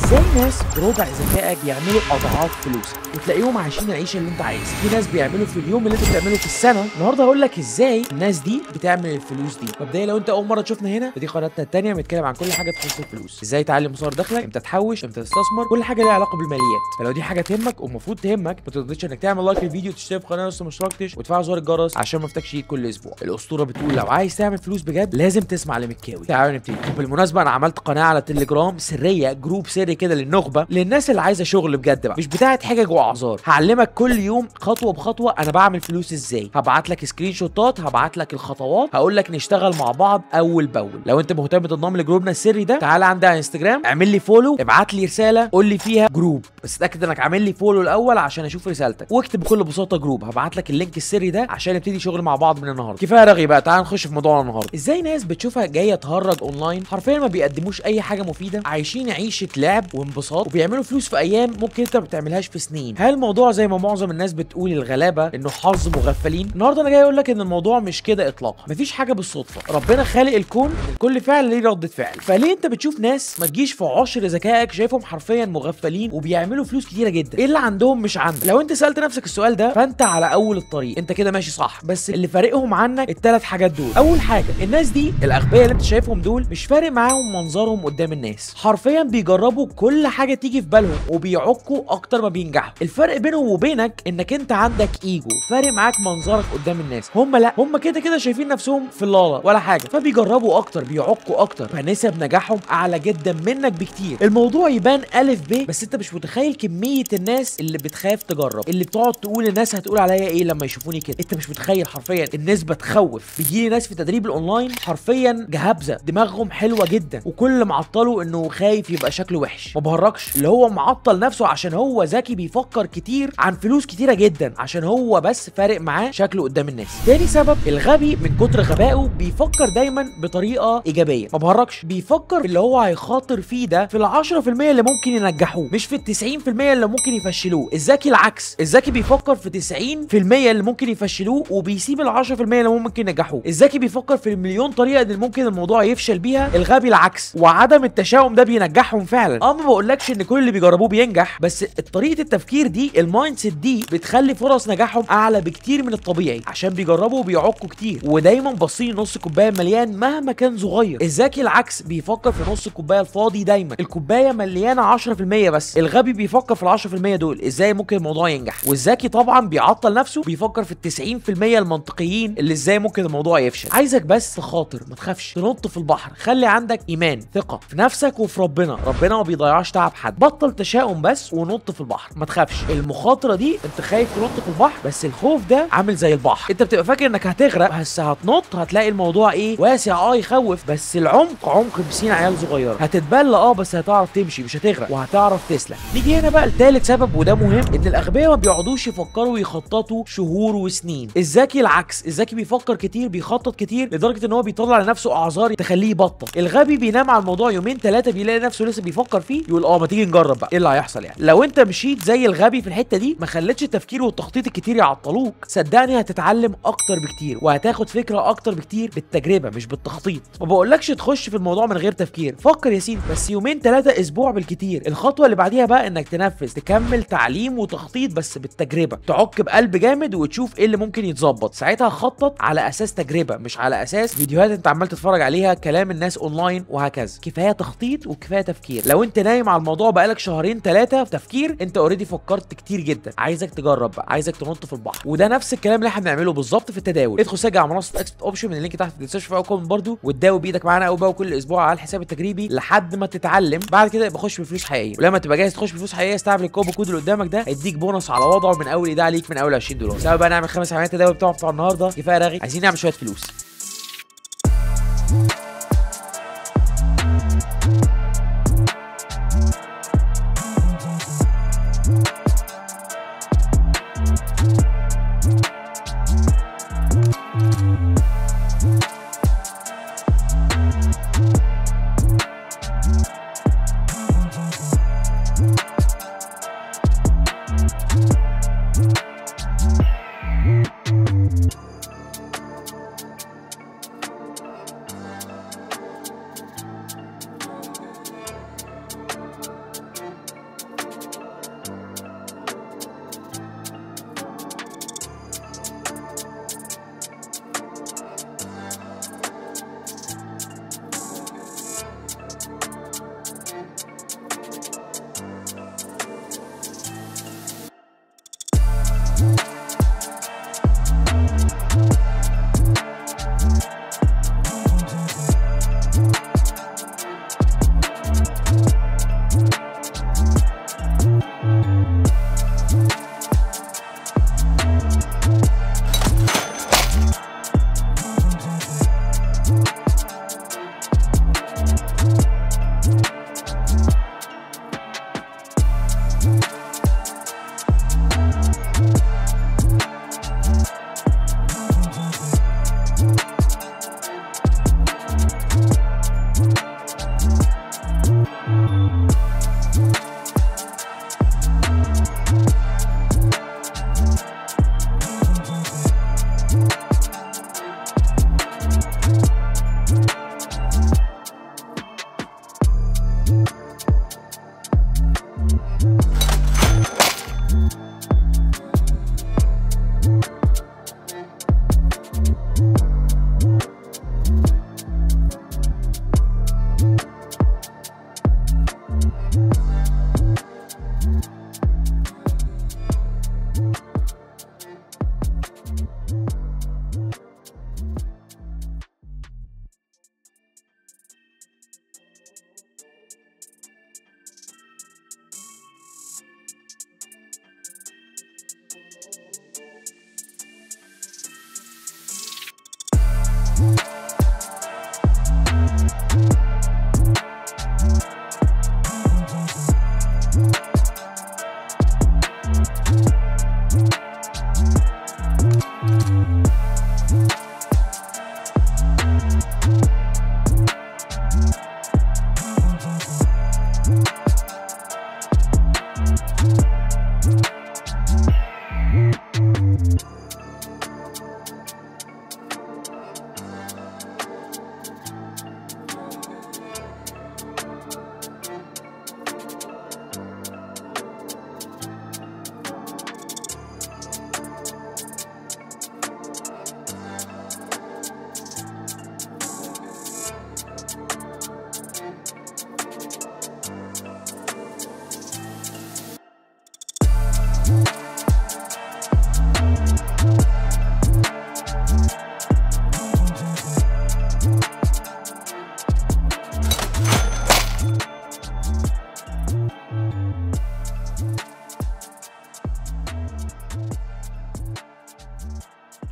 ازاي ناس بربع ذكائك بيعملوا اضعاف فلوسك وتلاقيهم عايشين العيشه اللي انت عايزها في ناس بيعملوا في اليوم اللي انت بتعمله في السنه النهارده هقول لك ازاي الناس دي بتعمل الفلوس دي مبدئيا لو انت اول مره تشوفنا هنا فدي قناتنا الثانيه بنتكلم عن كل حاجه تخص الفلوس ازاي تعلم مصدر دخلك امتى تحوش امتى تستثمر كل حاجه ليها علاقه بالماليات فلو دي حاجه تهمك ومفروض تهمك ما تقدرش انك تعمل لايك للفيديو وتشترك في القناه لسه ما اشتركتش وتفعل زر الجرس عشان ما يفتكش جديد كل اسبوع الاسطوره بتقول لو عايز تعمل فلوس بجد لازم تسمع لمكاوي تعالوا نبتدي وبالمناسبه انا عملت قناه على تليجرام سريه جروب سري كده للنخبه للناس اللي عايزه شغل بجد بقى مش بتاعه حجج واعذار هعلمك كل يوم خطوه بخطوه انا بعمل فلوس ازاي هبعت لك سكرين شوتات هبعت لك الخطوات هقول لك نشتغل مع بعض اول باول لو انت مهتم تنضم لجروبنا السري ده تعالى عندي على انستجرام اعمل لي فولو ابعت لي رساله قول لي فيها جروب بس اتاكد انك عامل لي فولو الاول عشان اشوف رسالتك واكتب بكل بساطه جروب هبعت لك اللينك السري ده عشان نبتدي شغل مع بعض من النهارده كفايه رغي بقى تعال نخش في موضوعنا النهارده ازاي ناس بتشوفها جايه تهرج اونلاين حرفيا ما بيقدموش اي حاجه مفيده عايشين عيشه لعب وانبساط وبيعملوا فلوس في ايام ممكن انت ما بتعملهاش في سنين هل الموضوع زي ما معظم الناس بتقول الغلابه انه حظ مغفلين النهارده انا جاي اقول لك ان الموضوع مش كده اطلاقا مفيش حاجه بالصدفه ربنا خالق الكون كل فعل ليه رده فعل فليه انت بتشوف ناس ما تجيش في عشر ذكائك شايفهم حرفيا مغفلين وبيعملوا فلوس كتيره جدا ايه اللي عندهم مش عندك لو انت سالت نفسك السؤال ده فانت على اول الطريق انت كده ماشي صح بس اللي فارقهم عنك الثلاث حاجات دول اول حاجه الناس دي الاغبياء اللي انت شايفهم دول مش فارق معاهم منظرهم قدام الناس حرفيا بيجربوا كل حاجه تيجي في بالهم وبيعكوا اكتر ما بينجحوا الفرق بينهم وبينك انك انت عندك ايجو فارق معاك منظرك قدام الناس هم لا هم كده كده شايفين نفسهم في اللالا ولا حاجه فبيجربوا اكتر بيعكوا اكتر فنسب نجاحهم اعلى جدا منك بكتير الموضوع يبان الف ب بس انت مش متخيل كميه الناس اللي بتخاف تجرب اللي بتقعد تقول الناس هتقول عليا ايه لما يشوفوني كده انت مش متخيل حرفيا النسبه تخوف بيجي ناس في تدريب الاونلاين حرفيا جهابزه دماغهم حلوه جدا وكل ما عطله انه خايف يبقى شكله وحش ما بهرجش اللي هو معطل نفسه عشان هو ذكي بيفكر كتير عن فلوس كتيره جدا عشان هو بس فارق معاه شكله قدام الناس تاني سبب الغبي من كتر غبائه بيفكر دايما بطريقه ايجابيه ما بهرجش بيفكر في اللي هو هيخاطر فيه ده في ال 10% اللي ممكن ينجحوه مش في ال 90% اللي ممكن يفشلوه الذكي العكس الذكي بيفكر في 90% اللي ممكن يفشلوه وبيسيب ال 10% اللي ممكن ينجحوه الذكي بيفكر في المليون طريقه اللي ممكن الموضوع يفشل بيها الغبي العكس وعدم التشاؤم ده بينجحهم فعلا اه ما بقولكش ان كل اللي بيجربوه بينجح بس طريقه التفكير دي المايند سيت دي بتخلي فرص نجاحهم اعلى بكتير من الطبيعي عشان بيجربوا وبيعكوا كتير ودايما باصين نص كوبايه مليان مهما كان صغير الذكي العكس بيفكر في نص الكوبايه الفاضي دايما الكوبايه مليانه 10% بس الغبي بيفكر في ال 10% دول ازاي ممكن الموضوع ينجح والذكي طبعا بيعطل نفسه بيفكر في ال 90% المنطقيين اللي ازاي ممكن الموضوع يفشل عايزك بس تخاطر ما تخافش تنط في البحر خلي عندك ايمان ثقه في نفسك وفي ربنا ربنا ما بيضيعش تعب حد بطل تشاؤم بس ونط في البحر ما تخافش المخاطره دي انت خايف تنط في البحر بس الخوف ده عامل زي البحر انت بتبقى فاكر انك هتغرق بس هتنط هتلاقي الموضوع ايه واسع اه يخوف بس العمق عمق بسين عيال صغيره هتتبلى اه بس هتعرف تمشي مش هتغرق وهتعرف تسلك نيجي هنا بقى لتالت سبب وده مهم ان الاغبياء ما بيقعدوش يفكروا ويخططوا شهور وسنين الذكي العكس الذكي بيفكر كتير بيخطط كتير لدرجه ان هو بيطلع لنفسه اعذار تخليه يبطل الغبي بينام على الموضوع يومين ثلاثه بيلاقي نفسه لسه بيفكر فيه يقول اه ما تيجي نجرب بقى ايه اللي هيحصل يعني لو انت مشيت زي الغبي في الحته دي ما خلتش التفكير والتخطيط الكتير يعطلوك صدقني هتتعلم اكتر بكتير وهتاخد فكره اكتر بكتير بالتجربه مش بالتخطيط ما بقولكش تخش في الموضوع من غير تفكير فكر يا سيدي بس يومين ثلاثه اسبوع بالكتير الخطوه اللي بعديها بقى انك تنفذ تكمل تعليم وتخطيط بس بالتجربه تعك بقلب جامد وتشوف ايه اللي ممكن يتظبط ساعتها خطط على اساس تجربه مش على اساس فيديوهات انت عمال تتفرج عليها كلام الناس اونلاين وهكذا كفايه تخطيط وكفايه تفكير لو انت نايم على الموضوع بقالك شهرين ثلاثه في تفكير انت اوريدي فكرت كتير جدا عايزك تجرب بقى عايزك تنط في البحر وده نفس الكلام اللي احنا بنعمله بالظبط في التداول ادخل سجل على منصه اكسبت اوبشن من اللينك تحت في الديسكربشن في كومنت برده وتداول بايدك معانا او باو كل اسبوع على الحساب التجريبي لحد ما تتعلم بعد كده يبقى خش بفلوس حقيقيه ولما تبقى جاهز تخش بفلوس حقيقيه استعمل الكوبو كود اللي قدامك ده هيديك بونص على وضعه من اول ايداع ليك من اول 20 دولار سواء بقى نعمل خمس عمليات تداول بتوع بتوع النهارده كفايه رغي عايزين نعمل شويه فلوس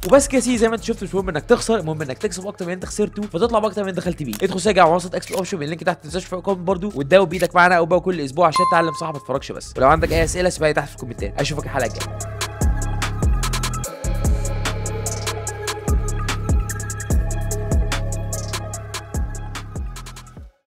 وبس كده يا سيدي زي ما انت شفت مش مهم انك تخسر المهم انك تكسب اكتر من انت خسرته فتطلع باكتر من انت دخلت بيه ادخل سجل على وسط اكس اوبشن اللينك تحت ما تنساش في الكومنت برده وتداوب بايدك معانا او بقى كل اسبوع عشان تعلم صاحبك ما تتفرجش بس ولو عندك اي اسئله سيبها لي تحت في الكومنتات اشوفك الحلقه الجايه